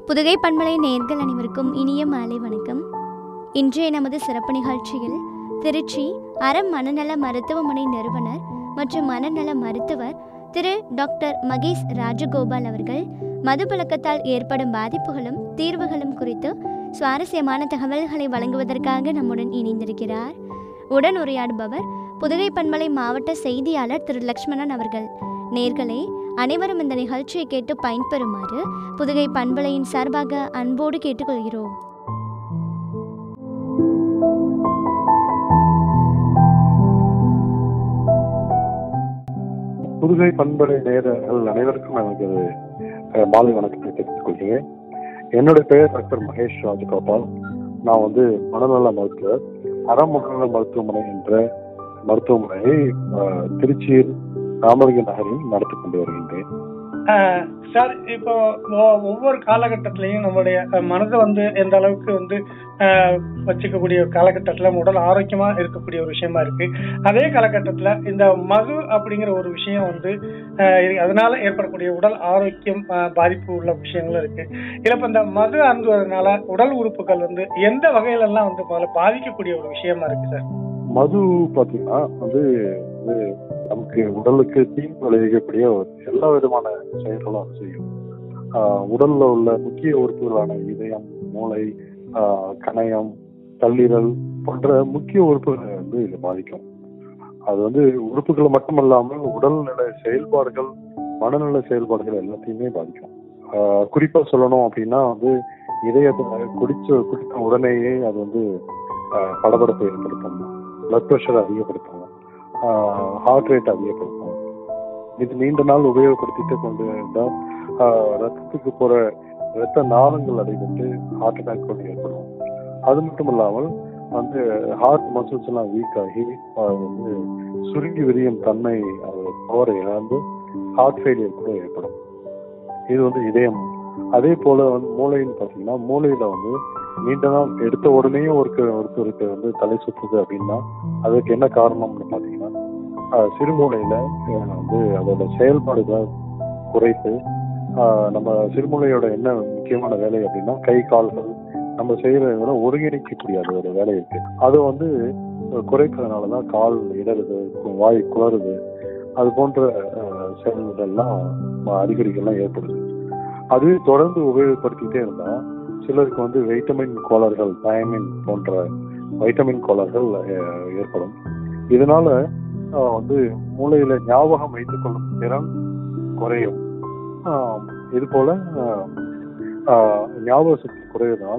புதுகை பண்பலை நேர்கள் அனைவருக்கும் இனிய மாலை வணக்கம் இன்றைய நமது சிறப்பு நிகழ்ச்சியில் திருச்சி அறம் மனநல மருத்துவமனை நிறுவனர் மற்றும் மனநல மருத்துவர் திரு டாக்டர் மகேஷ் ராஜகோபால் அவர்கள் மது பழக்கத்தால் ஏற்படும் பாதிப்புகளும் தீர்வுகளும் குறித்து சுவாரஸ்யமான தகவல்களை வழங்குவதற்காக நம்முடன் இணைந்திருக்கிறார் உடன் உரையாடுபவர் புதுகை பண்பலை மாவட்ட செய்தியாளர் திரு லக்ஷ்மணன் அவர்கள் நேர்களே அனைவரும் இந்த நிகழ்ச்சியை கேட்டு பயன்பெறுமாறு புதுகை பண்பலையின் சார்பாக அன்போடு கேட்டுக்கொள்கிறோம் புதுகை பண்பலை நேரர்கள் அனைவருக்கும் எனக்கு அஹ், மாலை வணக்கத்தை தெரிவித்துக் கொள்கிறேன் என்னுடைய பெயர் டாக்டர் மகேஷ் ராஜகோபால் நான் வந்து மனநல மருத்துவர் அறம் மனநல மருத்துவமனை என்ற மருத்துவமனையை அஹ், திருச்சியில் ராமலிங்க நகரில் நடத்தி கொண்டு வருகின்றேன் ஆஹ் சார் இப்போ ஒ- ஒவ்வொரு காலகட்டத்திலையும் நம்மளுடைய அஹ், மனதை வந்து எந்த அளவுக்கு வந்து ஆஹ், வச்சுக்கக்கூடிய ஒரு காலகட்டத்துல உடல் ஆரோக்கியமா இருக்கக்கூடிய ஒரு விஷயமா இருக்கு அதே காலகட்டத்துல இந்த மது அப்படிங்கிற ஒரு விஷயம் வந்து ஆஹ், இரு- அதனால ஏற்படக்கூடிய உடல் ஆரோக்கியம் ஆஹ், பாதிப்பு உள்ள விஷயங்களும் இருக்கு இதுல இப்ப இந்த மது அருந்துவதனால உடல் உறுப்புகள் வந்து எந்த வகையில எல்லாம் வந்து முதல்ல பாதிக்கக்கூடிய ஒரு விஷயமா இருக்கு சார் மது பாத்தீங்கன்னா வந்து இது நமக்கு உடலுக்கு தீங்கு விளைவிக்கக்கூடிய ஒரு எல்லா விதமான செயல்களும் அது செய்யும் ஆஹ் உடல்ல உள்ள முக்கிய உறுப்புகளான இதயம் மூளை ஆஹ் கணையம் கல்லீரல் போன்ற முக்கிய உறுப்புகளை வந்து இது பாதிக்கும் அது வந்து உறுப்புகளை மட்டுமல்லாமல் உடல்நல செயல்பாடுகள் மனநல செயல்பாடுகள் எல்லாத்தையுமே பாதிக்கும் ஆஹ் குறிப்பா சொல்லணும் அப்படின்னா வந்து இதயத்தை குடிச்ச குடித்த உடனேயே அது வந்து ஆஹ் படபடப்பை ஏற்படுத்தும் பிளட் ப்ரெஷர் அதிகப்படுத்தும் ஹார்ட் ரேட் அதிகப்படுத்தும் இது நீண்ட நாள் உபயோகப்படுத்திட்டு கொண்டு இருந்தால் ஆஹ் ரத்தத்துக்கு போற ரத்த நாளங்கள் அடைபட்டு ஹார்ட் அட்டாக் கூட ஏற்படும் அது மட்டும் இல்லாமல் வந்து ஹார்ட் மசில்ஸ் எல்லாம் வீக் ஆகி ஆஹ் வந்து சுருங்கி விரியும் தன்மை பவர் இழந்து ஹார்ட் ஃபெயிலியர் கூட ஏற்படும் இது வந்து இதயம் அதே போல வந்து மூளைன்னு பார்த்தீங்கன்னா மூளையில வந்து நீண்ட நாள் எடுத்த உடனே ஒருக்கு ஒருத்தருக்கு வந்து தலை சுத்துது அப்படின்னா அதுக்கு என்ன காரணம்னு பார்த்தீங்கன்னா ஆஹ் சிறுமூளையில ஆஹ் வந்து அதோட செயல்பாடுகள் குறைத்து ஆஹ் நம்ம சிறுமூளையோட என்ன முக்கியமான வேலை அப்படின்னா கை கால்கள் நம்ம செய்யறத விட ஒருங்கிணைக்கக்கூடிய அதோட வேலை இருக்கு அது வந்து குறைப்பதனால தான் கால் இடறுது வாய் குளறுது அது போன்ற ஆஹ் செயல்களெல்லாம் ம- அறிகுறிகள்லாம் ஏற்படுது அதுவே தொடர்ந்து உபயோகப்படுத்திட்டே இருந்தா சிலருக்கு வந்து வைட்டமின் கோளாறுகள் தயமின் போன்ற வைட்டமின் கோளாறுகள் அஹ், ஏற்படும் இதனால ஆஹ், வந்து மூளையில ஞாபகம் வைத்துக் கொள்ளும் திறன் குறையும் ஆஹ், இது போல ஆஹ், ஆஹ், ஞாபக சக்தி குறைவதால்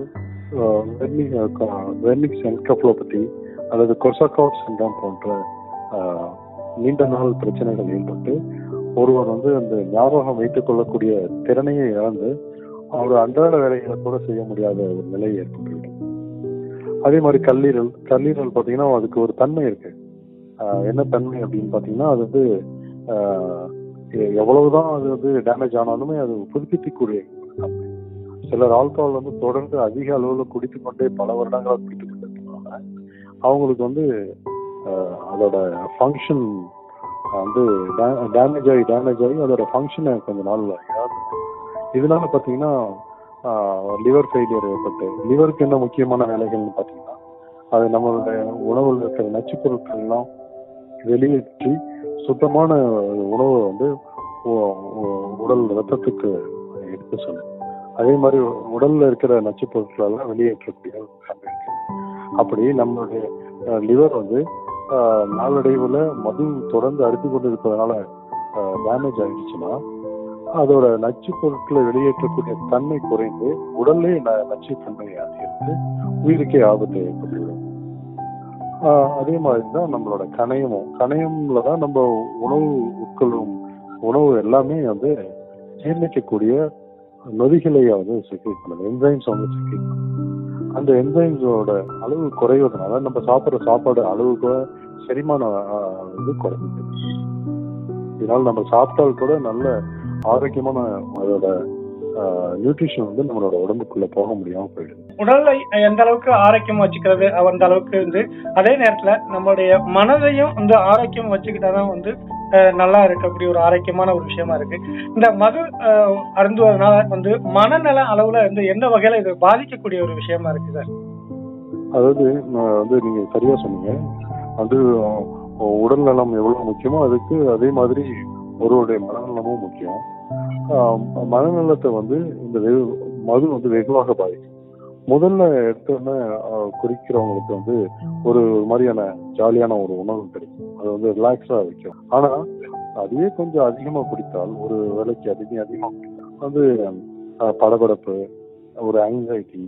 வெர்னிக்ஸ் என்கப்ளோபதி அல்லது கொர்சாகாவ் சிண்டம் போன்ற ஆஹ், நீண்ட நாள் பிரச்சனைகள் ஏற்பட்டு ஒருவர் வந்து அந்த ஞாபகம் வைத்துக் கொள்ளக்கூடிய திறனையே இழந்து அவர் அன்றாட வேலைகளை கூட செய்ய முடியாத ஒரு நிலை ஏற்பட்டுவிடும் அதே மாதிரி கல்லீரல் கல்லீரல் பார்த்தீங்கன்னா அதுக்கு ஒரு தன்மை இருக்கு ஆஹ் என்ன தன்மை அப்படின்னு பார்த்தீங்கன்னா அது வந்து ஆஹ் எ- எவ்வளவுதான் அது வந்து டேமேஜ் ஆனாலுமே அது புதுப்பிக்கக்கூடிய ஒரு தன்மை சிலர் ஆல்கஹால் வந்து தொடர்ந்து அதிக அளவில் குடித்து கொண்டே பல வருடங்களாக குடித்து கொண்டிருக்கிறதுனால அவங்களுக்கு வந்து ஆஹ் அதோட ஃபங்க்ஷன் வந்து டேமேஜ் ஆகி டேமேஜ் ஆகி அதோட ஃபங்க்ஷனை கொஞ்ச நாள் இழந்து இதனால பார்த்தீங்கன்னா லிவர் ஃபெயிலியர் ஏற்பட்டு லிவருக்கு என்ன முக்கியமான வேலைகள்னு பார்த்தீங்கன்னா அது நம்மளுடைய உணவில் இருக்கிற நச்சுப் பொருட்கள் எல்லாம் வெளியேற்றி சுத்தமான உணவை வந்து உ- உ- உடல் ரத்தத்துக்கு எடுத்து சொல்லும் அதே மாதிரி உடல்ல இருக்கிற நச்சுப் பொருட்கள் எல்லாம் வெளியேற்றக்கூடிய ஒரு தன்மை இருக்கு அப்படி நம்மளுடைய லிவர் வந்து ஆஹ், நாளடைவுல மது தொடர்ந்து அறுத்து கொண்டு இருப்பதனால டேமேஜ் ஆயிடுச்சுன்னா அதோட நச்சு பொருட்களை வெளியேற்றக்கூடிய தன்மை குறைந்து உடல்லே ந- நச்சு தன்மை அதிகரித்து உயிருக்கே ஆபத்து ஏற்பட்டுவிடும் ஆஹ் அதே மாதிரி தான் நம்மளோட கணையமும் கணையம்ல தான் நம்ம உணவு உட்கொள்ளும் உணவு எல்லாமே வந்து ஜீர்ணிக்கக்கூடிய நொதிகளை வந்து செக்ரேட் பண்ணுது என்சைம்ஸ் வந்து செக்ரேட் பண்ணுது அந்த என்சைம்ஸோட அளவு குறைவதனால நம்ம சாப்பிட்ற சாப்பாடு அளவு கூட செரிமான ஆஹ், இது குறைஞ்சிது இதனால நம்ம சாப்பிட்டால் கூட நல்ல ஆரோக்கியமான அதோட நியூட்ரிஷன் வந்து நம்மளோட உடம்புக்குள்ள போக முடியாம போயிடுது உடலை எந்த அளவுக்கு ஆரோக்கியமா வச்சுக்கிறது அந்த அளவுக்கு வந்து அதே நேரத்துல நம்மளுடைய மனதையும் வந்து ஆரோக்கியம் வச்சுக்கிட்டாதான் வந்து அஹ், நல்லா இருக்கக்கூடிய ஒரு ஆரோக்கியமான ஒரு விஷயமா இருக்கு இந்த மது அஹ், அருந்துவதனால வந்து மனநல அளவுல வந்து எந்த வகையில இது பாதிக்கக்கூடிய ஒரு விஷயமா இருக்கு சார் அதாவது நான் வந்து நீங்க சரியா சொன்னீங்க வந்து அஹ், உடல் நலம் எவ்வளவு முக்கியமோ அதுக்கு அதே மாதிரி ஒருவருடைய மனநலமும் முக்கியம் ஆஹ் மனநலத்தை வந்து இந்த வெகு- மது வந்து வெகுவாக பாதிக்கும் முதல்ல எடுத்தோன்னே ஆஹ், குடிக்கிறவங்களுக்கு வந்து ஒரு ஒரு மாதிரியான ஜாலியான ஒரு உணவு கிடைக்கும் அது வந்து ரிலாக்ஸா வைக்கும் ஆனா அதுவே கொஞ்சம் அதிகமா குடித்தால் ஒரு வேலைக்கு அதிகம் அதிகமா குடித்தால் வந்து ஆஹ், படபடப்பு ஒரு ஆங்ஸைட்டி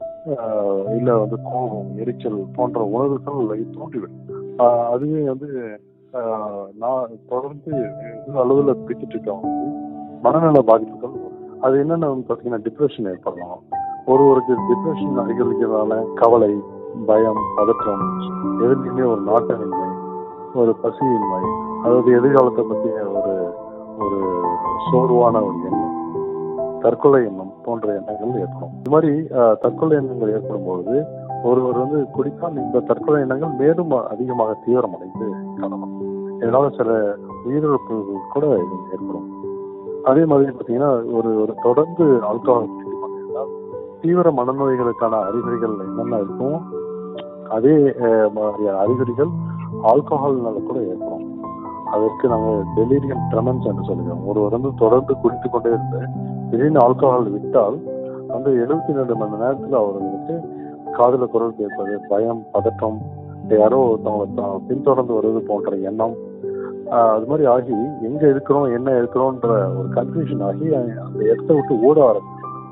இல்ல வந்து கோபம் எரிச்சல் போன்ற உணர்வுகள் தூண்டிவிடும் ஆஹ் அதுவே வந்து ஆஹ் நான் தொடர்ந்து இந்த அளவுல பிடிச்சிட்டு இருக்கவங்க வந்து மனநல பாதிப்புகள் வரும். அது என்னென்ன வந்து பாத்தீங்கன்னா டிப்ரெஷன் ஏற்படலாம் ஒருவருக்கு டிப்ரெஷன் அதிகரிக்கிறதால கவலை பயம் பதற்றம் எதுலையுமே ஒரு நாட்டமின்மை ஒரு பசியின்மை அதாவது எதிர்காலத்தை பற்றிய ஒரு ஒரு சோர்வான ஒரு எண்ணம் தற்கொலை எண்ணம் போன்ற எண்ணங்கள் ஏற்படும் இது மாதிரி ஆஹ், தற்கொலை எண்ணங்கள் ஏற்படும் பொழுது ஒருவர் வந்து குடித்தால் இந்த தற்கொலை எண்ணங்கள் மேலும் அதிகமாக தீவிரமடைந்து காணப்படும் இதனால சில உயிரிழப்புகள் கூட இது ஏற்படும் அதே மாதிரி பார்த்தீங்கன்னா ஒரு ஒரு தொடர்ந்து ஆல்கஹால் குடித்து கொண்டிருந்தால் தீவிர மனநோய்களுக்கான அறிகுறிகள் என்னென்ன இருக்கும் அதே அஹ், மாதிரியான அறிகுறிகள் ஆல்கஹால்னால கூட ஏற்படும் அதற்கு நாங்கள் டெலிரியம் ட்ரெமன்ஸ் என்று சொல்லுகிறோம் ஒருவர் வந்து தொடர்ந்து குடித்து கொண்டே இருந்து திடீர்னு ஆல்கஹால் விட்டால் அந்த எழுபத்தி ரெண்டு மணி நேரத்தில் அவர்களுக்கு காதுல குரல் கேட்பது பயம் பதட்டம் யாரோ ஒருத்தவங்களை த- பின்தொடர்ந்து வருவது போன்ற எண்ணம் ஆஹ் அது மாதிரி ஆகி எங்க இருக்கிறோம் என்ன இருக்கிறோம்ன்ற ஒரு கன்ஃபியூஷன் ஆகி அ- அந்த இடத்த விட்டு ஓட ஆரம்பிக்கும்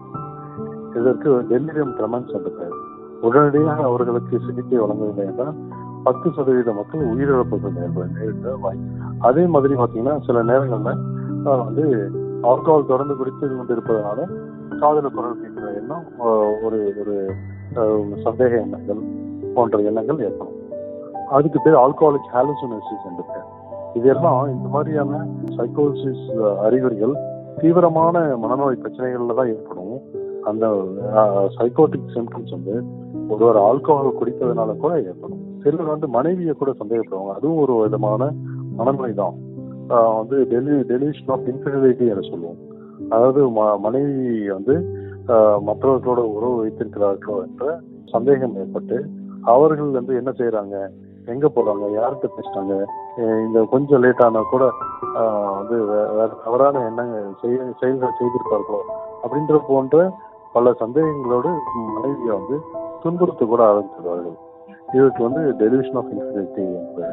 இதற்கு டெலிரியம் ட்ரெமன்ஸ் என்று பெயர் உடனடியாக அவர்களுக்கு சிகிச்சை வழங்கவில்லை என்றால் பத்து சதவீத மக்கள் உயிரிழப்புகள் ஏற்பட நேரிட வாய்ப்பு அதே மாதிரி பாத்தீங்கன்னா சில நேரங்கள்ல ஆஹ் வந்து ஆல்கஹால் தொடர்ந்து குடித்து கொண்டிருப்பதனால காதல குரல் கேட்கிற எண்ணம் ஆஹ் ஒரு ஒரு ஆஹ் சந்தேக எண்ணங்கள் போன்ற எண்ணங்கள் ஏற்படும் அதுக்கு பேர் ஆல்கஹாலிக் ஹாலுசினேசிஸ் என்று பேர் இதெல்லாம் இந்த மாதிரியான சைக்கோசிஸ் அறிகுறிகள் தீவிரமான மனநோய் பிரச்சனைகள்ல தான் ஏற்படும் அந்த சைக்கோட்டிக் சிம்டம்ஸ் வந்து ஒருவர் ஆல்கஹால் குடிப்பதனால கூட ஏற்படும் சிலர் வந்து மனைவியை கூட சந்தேகப்படுவாங்க அதுவும் ஒரு விதமான மனநோய் தான் ஆஹ் வந்து டெலி டெலிஷன் ஆஃப் இன்ஃபினிட்டி என்று சொல்லுவோம் அதாவது ம- மனைவி வந்து ஆஹ் மற்றவர்களோட உறவு வைத்திருக்கிறார்களோ என்ற சந்தேகம் ஏற்பட்டு அவர்கள் வந்து என்ன செய்யறாங்க எங்க போறாங்க யார்கிட்ட பேசுறாங்க அஹ் இந்த கொஞ்சம் லேட் ஆனா கூட ஆஹ் வந்து வே- வேற தவறான எண்ணங்கள் செய- செயல்கள் செய்திருப்பார்களோ அப்படின்ற போன்ற பல சந்தேகங்களோடு மனைவியை வந்து துன்புறுத்த கூட ஆரம்பிச்சிருவார்கள் இதுக்கு வந்து டெலிவிஷன் ஆஃப் இன்ஃபினிட்டி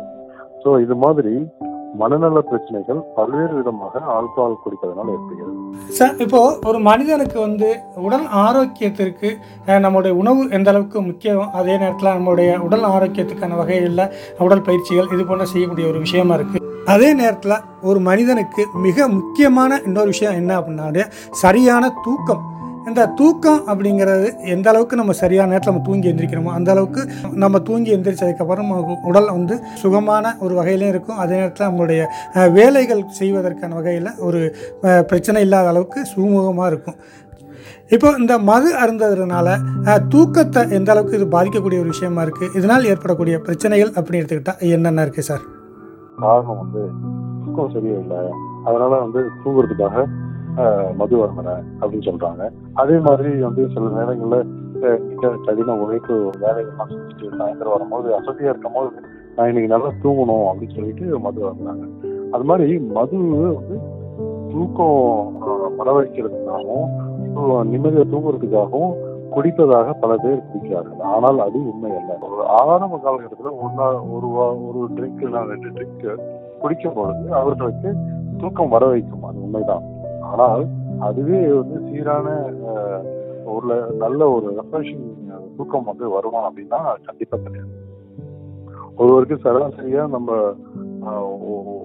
ஸோ இது மாதிரி மனநல பிரச்சனைகள் பல்வேறு விதமாக ஆல்கஹால் குடிப்பதனால் ஏற்படுகிறது சார் இப்போ ஒரு மனிதனுக்கு வந்து உடல் ஆரோக்கியத்திற்கு அஹ், நம்முடைய உணவு எந்த அளவுக்கு முக்கியம் அதே நேரத்தில் நம்மளுடைய உடல் ஆரோக்கியத்துக்கான வகையில் உடல் பயிற்சிகள் இது போன்ற செய்யக்கூடிய ஒரு விஷயமா இருக்கு அதே நேரத்தில் ஒரு மனிதனுக்கு மிக முக்கியமான இன்னொரு விஷயம் என்ன அப்படின்னா சரியான தூக்கம் இந்த தூக்கம் அப்படிங்கிறது எந்த அளவுக்கு நம்ம சரியான நேரத்தில் நம்ம தூங்கி எந்திரிக்கிறோமோ அந்த அளவுக்கு நம்ம தூங்கி எந்திரிச்சதுக்கப்புறம் நமக்கு உடல் வந்து சுகமான ஒரு வகையிலையும் இருக்கும் அதே நேரத்தில் நம்மளுடைய அஹ், வேலைகள் செய்வதற்கான வகையில் ஒரு அஹ், பிரச்சனை இல்லாத அளவுக்கு சுமூகமாக இருக்கும் இப்போ இந்த மது அருந்ததுனால அஹ், தூக்கத்தை எந்த அளவுக்கு இது பாதிக்கக்கூடிய ஒரு விஷயமா இருக்குது இதனால் ஏற்படக்கூடிய பிரச்சனைகள் அப்படின்னு எடுத்துக்கிட்டா என்னென்ன இருக்குது சார் காரணம் வந்து தூக்கம் சரியில்லை அதனால வந்து தூங்குறதுக்காக ஆஹ், மது அருந்தினேன் அப்படின்னு சொல்றாங்க அதே மாதிரி வந்து சில நேரங்கள்ல ஆஹ், மிக கடின உழைப்பு வேலைகள்லாம் செஞ்சுட்டு சாயந்தரம் வரும்போது அசதியா இருக்கும் போது நான் இன்னைக்கு நல்லா தூங்கணும் அப்படின்னு சொல்லிட்டு மது அருந்தாங்க அது மாதிரி மது வந்து தூக்கம் ஆஹ், வரவழைக்கிறதுக்காகவும் தூ- நிம்மதியா தூங்குறதுக்காகவும் குடிப்பதாக பல பேர் குடிக்கிறார்கள் ஆனால் அது உண்மை அல்ல ஒரு ஆரம்ப காலகட்டத்தில் ஒன்னா ஒரு வா- ஒரு ட்ரிங்க் இல்லை ரெண்டு ட்ரிங்க் குடிக்கும் பொழுது அவர்களுக்கு தூக்கம் வர வைக்கும் அது உண்மைதான் ஆனால் அதுவே வந்து சீரான ஆஹ், ஒரு நல்ல ஒரு ரெஃப்ரெஷிங் தூக்கம் வந்து வருமா அப்படின்னா கண்டிப்பா கிடையாது ஒருவருக்கு சராசரியா நம்ம ஆஹ், ஒ- ஒ-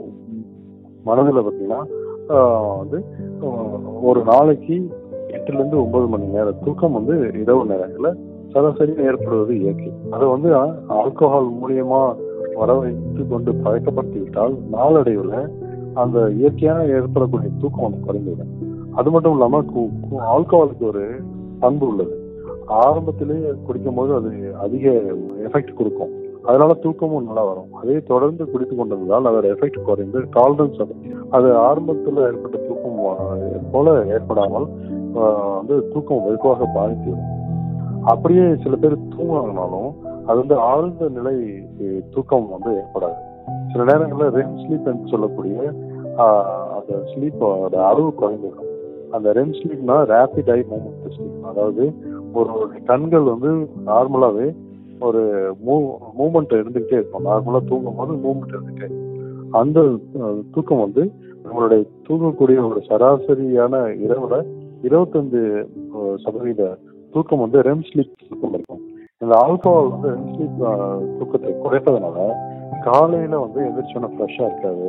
மனதுல பார்த்தீங்கன்னா ஆஹ், வந்து ஆஹ், ஒரு நாளைக்கு எட்டுல இருந்து ஒன்பது மணி நேரம் தூக்கம் வந்து இரவு நேரங்கள்ல சராசரியா ஏற்படுவது இயற்கை அதை வந்து ஆல்கஹால் மூலியமா வர வைத்து கொண்டு பழக்கப்படுத்தி விட்டால் நாளடைவுல அந்த இயற்கையான ஏற்படக்கூடிய தூக்கம் வந்து குறைந்துவிடும் அது மட்டும் இல்லாம கு- கு- ஆல்கஹாலுக்கு ஒரு பண்பு உள்ளது ஆரம்பத்திலேயே குடிக்கும் போது அது அதிக எஃபெக்ட் கொடுக்கும் அதனால தூக்கமும் நல்லா வரும் அதே தொடர்ந்து குடித்து கொண்டிருந்தால் அதோட எஃபெக்ட் குறைந்து டாலரன்ஸ் அது ஆரம்பத்தில் ஏற்பட்ட தூக்கம் ஆஹ், போல ஏற்படாமல் ஆஹ், வந்து தூக்கம் வெகுவாக பாதித்து விடும் அப்படியே சில பேர் தூங்குனாங்கனாலும் அது வந்து ஆழ்ந்த நிலை அஹ், தூக்கம் வந்து ஏற்படாது சில நேரங்களில் ரெம் ஸ்லீப் என்று சொல்லக்கூடிய ஆஹ், அந்த ஸ்லீப்போட அளவு குறைந்துடும் அந்த ரெம் ஸ்லீப்னா ரேபிட் ஐ மூமெண்ட் ஸ்லீப் அதாவது ஒரு ஒரு கண்கள் வந்து நார்மலாவே ஒரு மூமெண்ட் இருந்துகிட்டே இருக்கும் நார்மலா தூங்கும் போது மூமெண்ட் இருந்துகிட்டே இருக்கும். அந்த அஹ், தூக்கம் வந்து நம்மளுடைய தூங்கக்கூடிய ஒரு சராசரியான இரவுல இருபத்தஞ்சு அஹ், சதவீத தூக்கம் வந்து ரெம் ஸ்லீப் தூக்கம் இருக்கும் இந்த ஆல்கோஹால் வந்து ரெம் ஸ்லீப் தூக்கத்தை குறைப்பதனால காலையில வந்து எந்திரிச்சோன்னா ஃப்ரெஷ்ஷா இருக்காது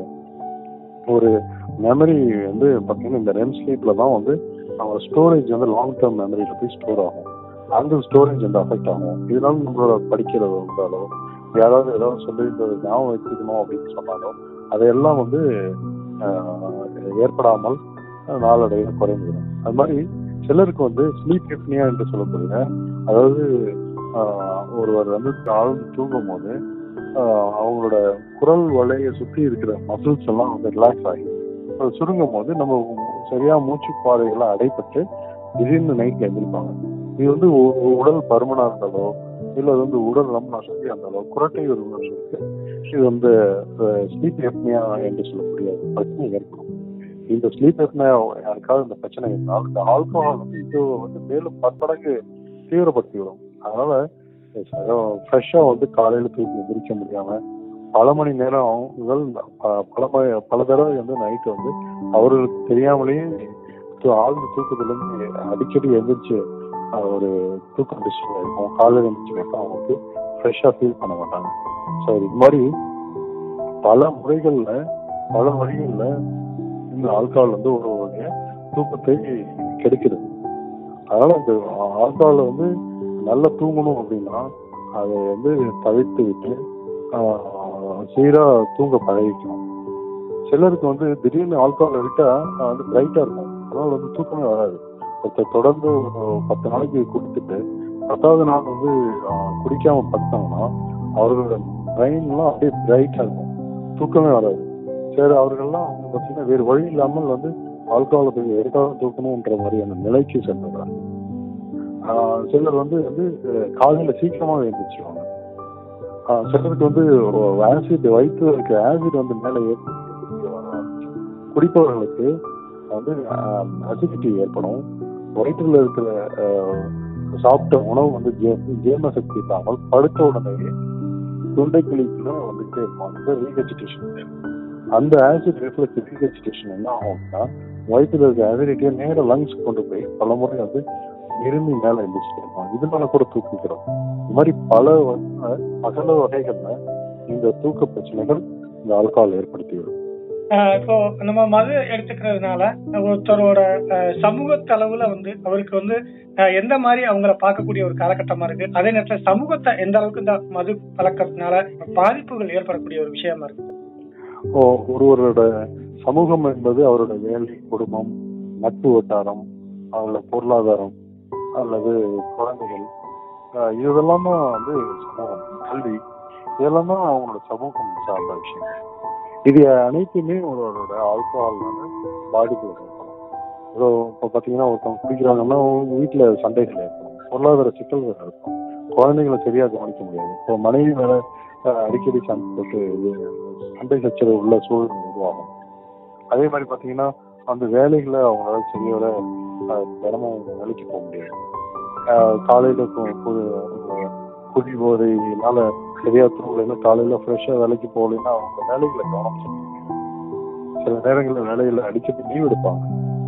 ஒரு மெமரி வந்து பார்த்தீங்கன்னா இந்த ரெம் ஸ்லீப்ல தான் வந்து அவங்க ஸ்டோரேஜ் வந்து லாங் டேர்ம் மெமரியில போய் ஸ்டோர் ஆகும் அந்த ஸ்டோரேஜ் வந்து அஃபெக்ட் ஆகும் இதனால நம்மளோட படிக்கிறது இருந்தாலோ யாராவது ஏதாவது சொல்லி இந்த ஞாபகம் வச்சுக்கணும் அப்படின்னு சொன்னாலோ அதையெல்லாம் வந்து ஆஹ், ஏற்படாமல் நாளடைவில் குறைந்துடும் அது மாதிரி சிலருக்கு வந்து ஸ்லீப் எப்னியா என்று சொல்லக்கூடிய அதாவது ஆஹ், ஒருவர் வந்து ஆழ்ந்து தூங்கும் போது ஆஹ், அவங்களோட குரல் வலையை சுற்றி இருக்கிற மசில்ஸ் எல்லாம் வந்து ரிலாக்ஸ் ஆகி அது சுருங்கும் போது நம்ம சரியா மூச்சு பாதைகள்லாம் அடைப்பட்டு திடீர்னு நைட்ல எந்திரிப்பாங்க இது வந்து ஒ- ஒ- உடல் பருமனா இருந்தாலோ இல்ல அது வந்து உடல் ரொம்ப அசதியா இருந்தாலோ குரட்டை ஒரு இருக்கு இது வந்து ஸ்லீப் எப்னியா என்று சொல்லக்கூடிய ஒரு பிரச்சனை ஏற்படும் இந்த ஸ்லீப் எப்னியா யாருக்காவது இந்த பிரச்சனை இருந்தால் இந்த ஆல்கோஹால் வந்து இது வந்து மேலும் பற்படங்கு தீவிரப்படுத்தி விடும் அதனால ஃப்ரெஷ்ஷா வந்து காலையில தூக்கி எந்திரிக்க முடியாம பல மணி நேரம் முதல் ப- பல ம- பல தடவை வந்து நைட்டு வந்து அவர்களுக்கு தெரியாமலேயே தூ- ஆழ்ந்த தூக்கத்துல இருந்து அடிக்கடி எந்திரிச்சு அஹ், ஒரு தூக்கம் டிஸ்டர்ப் இருக்கும் காலையில எந்திரிச்சு பார்த்தா அவங்க வந்து ஃப்ரெஷ்ஷா ஃபீல் பண்ண மாட்டாங்க ஸோ இது மாதிரி பல முறைகள்ல பல வழிகள்ல இந்த ஆல்கஹால் வந்து ஒரு வகைய தூக்கத்தை கெடுக்கிறது அதனால இந்த ஆல்கஹால் வந்து நல்லா தூங்கணும் அப்படின்னா அதை வந்து தவிர்த்து விட்டு ஆஹ், சீரா தூங்க பழகிக்கணும் சிலருக்கு வந்து திடீர்னு ஆல்கஹால் விட்டா ஆஹ், வந்து பிரைட்டா இருக்கும் அதனால வந்து தூக்கமே வராது ஒருத்தர் தொடர்ந்து ஒரு பத்து நாளைக்கு குடித்துட்டு பத்தாவது நாள் வந்து ஆஹ், குடிக்காம படுத்தாங்கன்னா அவர்களோட பிரெயின்லாம் அப்படியே பிரைட்டா இருக்கும் தூக்கமே வராது சரி அவர்கள்லாம் அவங்க பார்த்தீங்கன்னா வேறு வழி இல்லாமல் வந்து ஆல்கஹாலை போய் எதுக்காக தூக்கணுன்ற மாதிரியான நிலைக்கு சென்றுடுறாங்க ஆஹ் சிலர் வந்து வந்து அஹ், காலையில சீக்கிரமா எழுந்திரிச்சுவாங்க ஆஹ் சிலருக்கு வந்து ஆசிட் வயிற்றுல இருக்க ஆசிட் வந்து மேலே ஏற்பட்டு குடிப்பவர்களுக்கு வந்து அசிடிட்டி ஏற்படும் வயிற்றுல இருக்கிற ஆஹ், சாப்பிட்ட உணவு வந்து ஜீ- ஜீரண சக்தி இல்லாமல் படுத்த உடனே தொண்டைக்குழிக்குள்ள வந்துட்டே இருக்கும் அந்த ரீகெஜிடேஷன் அந்த ஆசிட் ரிஃப்ளெக்ஸ் ரீகெஜிடேஷன் என்ன ஆகும்னா வயிற்றுல இருக்க ஆசிடிட்டியை நேர லங்ஸ் கொண்டு போய் பல முறை வந்து இருமி மேல எழுந்திரிச்சிட்டு இருப்பாங்க இதனால கூட தூக்கிக்கிறோம் இந்த மாதிரி பல வகையான பகல வகைகள்ல இந்த தூக்க பிரச்சனைகள் இந்த ஆல்கஹால் ஏற்படுத்திவிடும் ஆஹ் இப்போ நம்ம மது எடுத்துக்கிறதுனால ஒருத்தரோட ஆஹ் சமூகத்து அளவுல வந்து அவருக்கு வந்து ஆஹ் எந்த மாதிரி அவங்கள பார்க்கக்கூடிய ஒரு காலகட்டமா இருக்கு அதே நேரத்துல சமூகத்தை எந்த அளவுக்கு இந்த மது பழக்கத்தினால பாதிப்புகள் ஏற்படக்கூடிய ஒரு விஷயமா இருக்கு ஓ, ஒருவரோட சமூகம் என்பது அவரோட வேலை குடும்பம் நட்பு வட்டாரம் அவரோட பொருளாதாரம் அல்லது குழந்தைகள் ஆஹ் இதெல்லாம் தான் வந்து சமூகம் கல்வி இதெல்லாம் தான் அவங்களோட சமூகம் சார்ந்த விஷயம் இது அனைத்துமே ஒருவரோட ஆல்கஹால்னால பாதிப்பு ஏற்படும் இப்போ இப்போ பார்த்தீங்கன்னா ஒருத்தவங்க குடிக்கிறாங்கன்னா அவங்க வீட்டுல சண்டைகள் ஏற்படும் பொருளாதார சிக்கல்கள் இருக்கும் குழந்தைகளை சரியா கவனிக்க முடியாது இப்போ மனைவி மேல ஆஹ் அடிக்கடி சண்டை போட்டு இது சண்டை சச்சரவு உள்ள சூழ்நிலை உருவாகும் அதே மாதிரி பாத்தீங்கன்னா அந்த வேலைகளை அவங்களால சரியோட ஆஹ் தினமும் வேலைக்கு போக முடியாது ஆஹ் காலையில கு- கு- குடி போதையினால சரியா தூங்கலைன்னா காலையில ஃப்ரெஷ்ஷா வேலைக்கு போகலைன்னா அவங்க வேலைகளை கவனம் செலுத்த முடியாது சில நேரங்களில் வேலைகளை அடிக்கடி லீவ் எடுப்பாங்க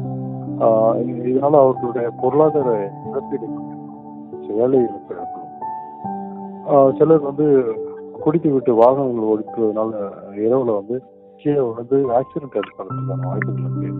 ஆஹ் இது- இதனால அவர்களுடைய பொருளாதார இழப்பீடு ஏற்படும். வேலை இழப்பு ஏற்படும் ஆஹ் சிலர் வந்து குடித்து விட்டு வாகனங்கள் ஓடிக்கிறதுனால இரவுல வந்து கீழே வந்து ஆக்சிடென்ட் ஏற்படுறதுக்கான வாய்ப்புகள் இருக்கு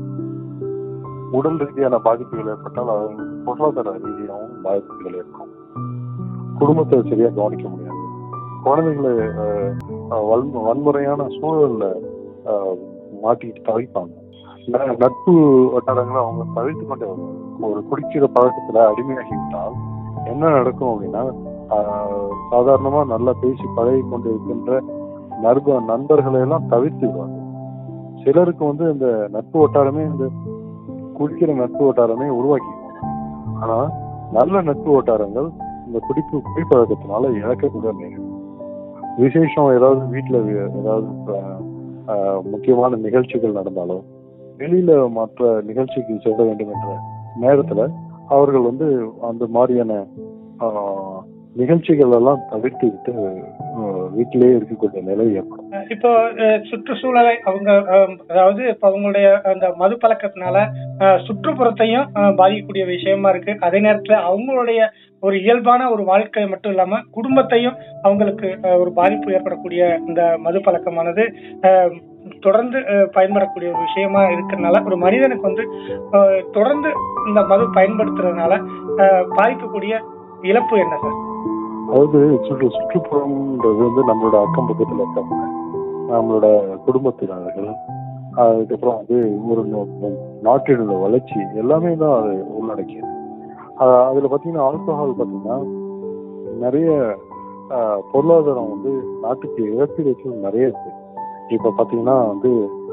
உடல் ரீதியான பாதிப்புகள் ஏற்பட்டால் அது பொருளாதார ரீதியாகவும் பாதிப்புகள் ஏற்படும் குடும்பத்தை சரியா கவனிக்க முடியாது குழந்தைகளை ஆஹ், ஆஹ், வன்மு- வன்முறையான சூழல்ல ஆஹ், மாட்டிக்கிட்டு தவிப்பாங்க ந- நட்பு வட்டாரங்களை அவங்க தவிர்த்து கொண்டே வருவாங்க ஒரு குடிக்கிற பழக்கத்துல அடிமையாகிவிட்டால் என்ன நடக்கும் அப்படின்னா ஆஹ், சாதாரணமா நல்லா பேசி பழகி கொண்டு இருக்கின்ற நண்ப நண்பர்களை எல்லாம் தவிர்த்து விடுவாங்க சிலருக்கு வந்து இந்த நட்பு வட்டாரமே இந்த குடிக்கிற நட்பு வட்டாரமே உருவாக்கி ஆனா நல்ல நட்பு வட்டாரங்கள் இந்த குடிப்பு குடிப்பழக்கத்தினால இழக்கக்கூட நேரும் விசேஷம் ஏதாவது வீட்டுல வி- ஏதாவது ஆஹ், ஆஹ், முக்கியமான நிகழ்ச்சிகள் நடந்தாலும் வெளியில மற்ற நிகழ்ச்சிக்கு செல்ல வேண்டும் என்ற நேரத்துல அவர்கள் வந்து அந்த மாதிரியான ஆஹ், நிகழ்ச்சிகள் எல்லாம் தவிர்த்து விட்டு ஆஹ், வீட்டிலேயே இருக்கக்கூடிய நிலை ஏற்படும் இப்போ அஹ், சுற்றுச்சூழலை அவங்க அஹ், அதாவது இப்ப அவங்களுடைய அந்த மது பழக்கத்தினால அஹ், சுற்றுப்புறத்தையும் அஹ், பாதிக்கக்கூடிய விஷயமா இருக்கு அதே நேரத்துல அவங்களுடைய ஒரு இயல்பான ஒரு வாழ்க்கை மட்டும் இல்லாம குடும்பத்தையும் அவங்களுக்கு அஹ், ஒரு பாதிப்பு ஏற்படக்கூடிய இந்த மது பழக்கமானது அஹ், தொடர்ந்து அஹ், பயன்படக்கூடிய ஒரு விஷயமா இருக்கிறதுனால ஒரு மனிதனுக்கு வந்து அஹ், தொடர்ந்து இந்த மது பயன்படுத்துறதுனால அஹ், பாதிக்கக்கூடிய இழப்பு என்ன சார் அதாவது சுற்று சுற்றுப்புறம்ன்றது வந்து நம்மளோட அக்கம் பக்கத்துல இருக்கவங்க நம்மளோட குடும்பத்தினர்கள் அதுக்கப்புறம் வந்து ஒரு நோ- நாட்டினோட வளர்ச்சி எல்லாமே தான் அது உள்ளடக்கியது ஆஹ் அதுல பாத்தீங்கன்னா ஆல்கஹால் பாத்தீங்கன்னா நிறைய ஆஹ் பொருளாதாரம் வந்து நாட்டுக்கு இழப்பீடு நிறைய இருக்கு இப்ப பாத்தீங்கன்னா வந்து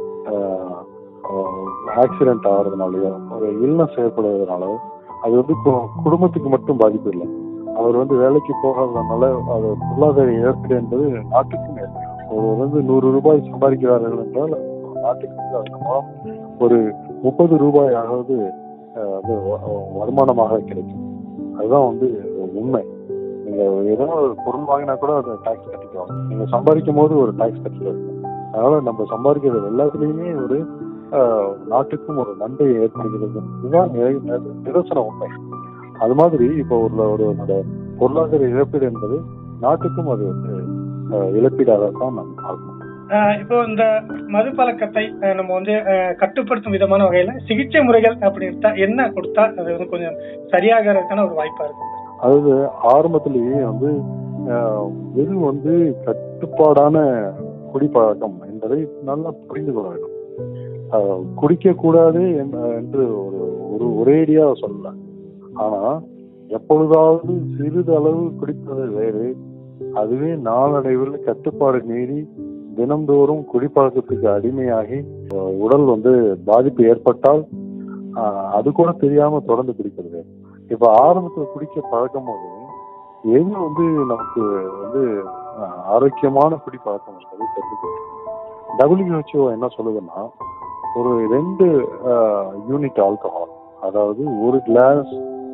ஆக்சிடென்ட் ஆகிறதுனாலயோ ஒரு இல்னஸ் ஏற்படுவதனால அது வந்து கு- குடும்பத்துக்கு மட்டும் பாதிப்பு இல்லை அவர் வந்து வேலைக்கு போகாததுனால அது பொருளாதார இழப்பீடு என்பது நாட்டுக்கும் ஏற்படும் ஒருவர் வந்து நூறு ரூபாய் சம்பாதிக்கிறார்கள் என்றால் நாட்டுக்கு வந்து அதன் மூலம் ஒரு முப்பது ரூபாயாவது அஹ், அது வ- வருமானமாக கிடைக்கும் அதுதான் வந்து உண்மை நீங்க ஏதோ ஒரு பொருள் வாங்கினா கூட அதை டாக்ஸ் கட்டிக்குவாங்க நீங்க சம்பாதிக்கும் போது ஒரு டாக்ஸ் கட்டிக்குவாங்க அதனால நம்ம சம்பாதிக்கிறது எல்லாத்துலயுமே ஒரு அஹ், நாட்டுக்கும் ஒரு நன்மை ஏற்படுகிறது இதுதான் நிறை- நிறை- நிதர்சன உண்மை அது மாதிரி இப்போ ஒரு ஒருவனோட பொருளாதார இழப்பீடு என்பது நாட்டுக்கும் அது வந்து அஹ், இழப்பீடாக தான் நம்ம பார்க்கணும் ஆஹ் இப்போ இந்த மது பழக்கத்தை ஆஹ் நம்ம வந்து ஆஹ் கட்டுப்படுத்தும் விதமான வகையில சிகிச்சை முறைகள் அப்படி இருந்தா என்ன கொடுத்தா அது வந்து கொஞ்சம் சரியாகிறதுக்கான ஒரு வாய்ப்பா இருக்கும் அதாவது ஆரம்பத்திலேயே வந்து அஹ், எது வந்து கட்டுப்பாடான குடிப்பழக்கம் என்பதை நல்லா புரிந்து கொள்ள வேண்டும் அஹ், குடிக்கக்கூடாது என்- என்று ஒரு ஒரு ஒரேடியா சொல்லல ஆனா எப்பொழுதாவது சிறிதளவு குடிப்பது வேறு அதுவே நாளடைவில் கட்டுப்பாடு மீறி தினம்தோறும் குடிப்பழக்கத்துக்கு அடிமையாகி அஹ், உடல் வந்து பாதிப்பு ஏற்பட்டால் அஹ், அது கூட தெரியாம தொடர்ந்து குடிக்கிறது இப்ப ஆரம்பத்துல குடிக்க பழக்கம் போது எது வந்து நமக்கு வந்து அஹ், ஆரோக்கியமான குடிப்பழக்கம் என்பதை தெரிஞ்சுக்கணும் WHO என்ன சொல்லுதுன்னா ஒரு ரெண்டு யூனிட் ஆல்கஹால் அதாவது ஒரு glass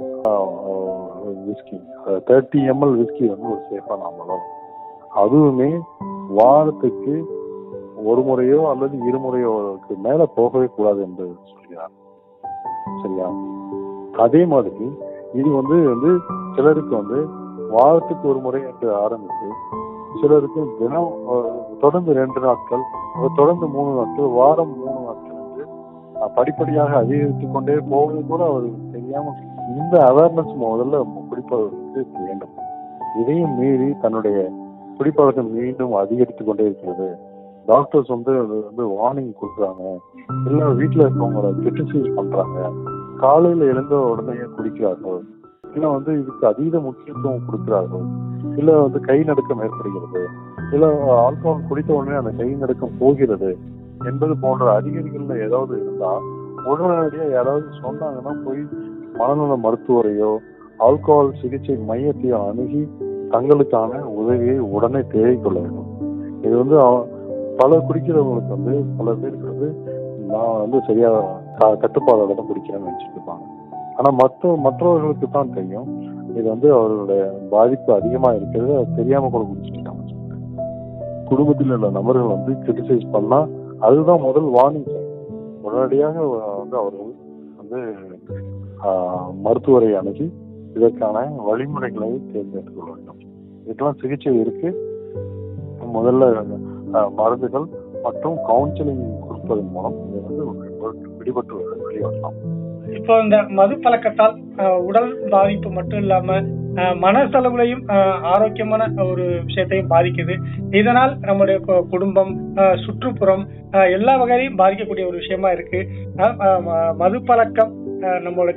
whisky thirty ml whisky வந்து ஒரு சேஃபான அமலம் அதுவுமே வாரத்துக்கு ஒரு முறையோ அல்லது இருமுறையோக்கு மேல போகவே கூடாது என்று சொல்கிறார் சரியா அதே மாதிரி இது வந்து வந்து சிலருக்கு வந்து வாரத்துக்கு ஒரு முறை என்று ஆரம்பித்து சிலருக்கு தினம் அஹ், தொடர்ந்து ரெண்டு நாட்கள் அஹ், தொடர்ந்து மூணு நாட்கள் வாரம் மூணு நாட்கள் என்று அஹ், படிப்படியாக அதிகரித்துக் கொண்டே போவது கூட அவருக்கு தெரியாம இந்த அவேர்னஸ் முதல்ல குடிப்பவர்களுக்கு வேண்டும் இதையும் மீறி தன்னுடைய குடிப்பழக்கம் மீண்டும் அதிகரித்துக் கொண்டே இருக்கிறது டாக்டர்ஸ் வந்து அது வந்து வார்னிங் கொடுக்குறாங்க இல்ல வீட்டுல இருக்கவங்கள கிரிட்டிசைஸ் பண்றாங்க காலையில எழுந்த உடனே குடிக்கிறார்கள் இல்ல வந்து இதுக்கு அதீத முக்கியத்துவம் கொடுக்கிறார்கள் இல்ல வந்து கை நடுக்கம் ஏற்படுகிறது இல்ல ஆல்கஹால் குடித்த உடனே அந்த கை நடுக்கம் போகிறது என்பது போன்ற அறிகுறிகள்ல ஏதாவது இருந்தா உடனடியா யாராவது சொன்னாங்கன்னா போய் மனநல மருத்துவரையோ ஆல்கஹால் சிகிச்சை மையத்தையோ அணுகி தங்களுக்கான உதவியை உடனே தேடிக்கொள்ள வேண்டும் இது வந்து அவ- பல குடிக்கிறவங்களுக்கு வந்து பல பேருக்கு வந்து நான் வந்து சரியா க- கட்டுப்பாடோட தான் குடிக்கிறேன்னு நினைச்சிட்டு இருப்பாங்க ஆனா மற்ற மற்றவர்களுக்கு தான் தெரியும் இது வந்து அவர்களுடைய பாதிப்பு அதிகமா இருக்கிறது அது தெரியாம கூட குடிச்சிட்டு இருக்காங்க குடும்பத்தில் உள்ள நபர்கள் வந்து கிரிட்டிசைஸ் பண்ணா அதுதான் முதல் வார்னிங் உடனடியாக வந்து அவர்கள் வந்து ஆஹ், மருத்துவரை அணுகி இதற்கான வழிமுறைகளை தேர்ந்தெடுத்துக் கொள்ள வேண்டும் இதுக்கெல்லாம் சிகிச்சை இருக்கு முதல்ல ஆஹ், மருந்துகள் மற்றும் கவுன்சிலிங் கொடுப்பதன் மூலம் இதை வந்து ஒரு பிடிபட்டு வெளிவரலாம் இப்போ இந்த மது பழக்கத்தால் ஆஹ் உடல் பாதிப்பு மட்டும் இல்லாம ஆஹ் மனசளவுலையும் ஆஹ் ஆரோக்கியமான ஒரு விஷயத்தையும் பாதிக்குது இதனால் நம்முடைய கு- குடும்பம் ஆஹ் சுற்றுப்புறம் ஆஹ் எல்லா வகையிலையும் பாதிக்கக்கூடிய ஒரு விஷயமா இருக்கு ஆஹ் ஆஹ் ம- மது பழக்கம் ஆஹ் நம்மளுக்கு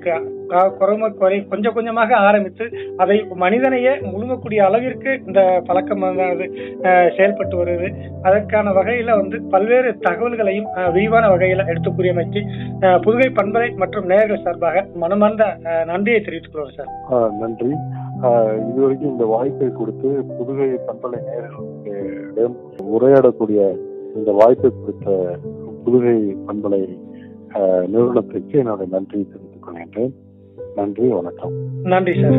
அஹ், குறைம குறை கொஞ்சம் கொஞ்சமாக ஆரம்பித்து அதை மனிதனையே முழுங்கக்கூடிய அளவிற்கு இந்த பழக்கமானது அஹ், செயல்பட்டு வருது அதற்கான வகையில வந்து பல்வேறு தகவல்களையும் அஹ், விரிவான வகையில எடுத்து கூறியமைக்கு அஹ், புதுகை பண்பலை மற்றும் நேயர்கள் சார்பாக மனமார்ந்த அஹ், நன்றியை தெரிவித்துக் கொள்வோம் சார் ஆஹ் நன்றி ஆஹ் இதுவரைக்கும் இந்த வாய்ப்பை கொடுத்து புதுகை பண்பலை நேயர்களிடம் உரையாடக்கூடிய இந்த வாய்ப்பை கொடுத்த புதுகை பண்பலை ஆஹ் நிறுவனத்திற்கு என்னுடைய நன்றி தெரிவித்துக் கொள்கின்றேன் நன்றி வணக்கம் நன்றி சார்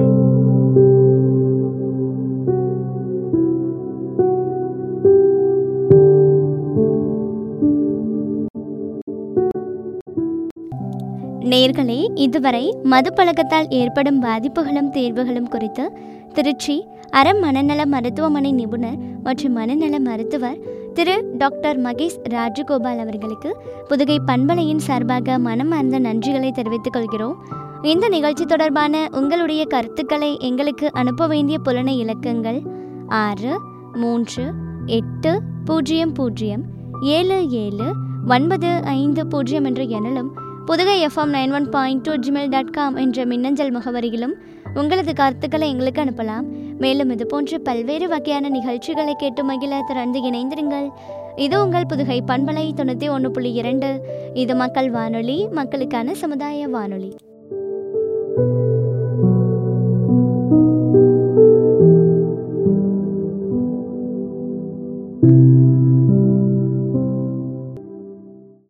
நேர்களே இதுவரை மது பழக்கத்தால் ஏற்படும் பாதிப்புகளும் தீர்வுகளும் குறித்து திருச்சி அறம் மனநல மருத்துவமனை நிபுணர் மற்றும் மனநல மருத்துவர் திரு டாக்டர் மகேஷ் ராஜகோபால் அவர்களுக்கு புதுகை பண்பலையின் சார்பாக மனமார்ந்த நன்றிகளை தெரிவித்துக் கொள்கிறோம் இந்த நிகழ்ச்சி தொடர்பான உங்களுடைய கருத்துக்களை எங்களுக்கு அனுப்ப வேண்டிய புலனை இலக்கங்கள் ஆறு மூன்று எட்டு பூஜ்ஜியம் பூஜ்ஜியம் ஏழு ஏழு ஒன்பது ஐந்து பூஜ்ஜியம் என்ற எண்ணிலும் Pudugai FM nine one point two Gmail dot com என்ற மின்னஞ்சல் முகவரியிலும் உங்களது கருத்துக்களை எங்களுக்கு அனுப்பலாம் மேலும் இது போன்ற பல்வேறு வகையான நிகழ்ச்சிகளை கேட்டு மகிழ திறந்து இணைந்திருங்கள் இது உங்கள் புதுகை பண்பலை தொண்ணூற்றி ஒன்று புள்ளி இரண்டு இது மக்கள் வானொலி மக்களுக்கான சமுதாய வானொலி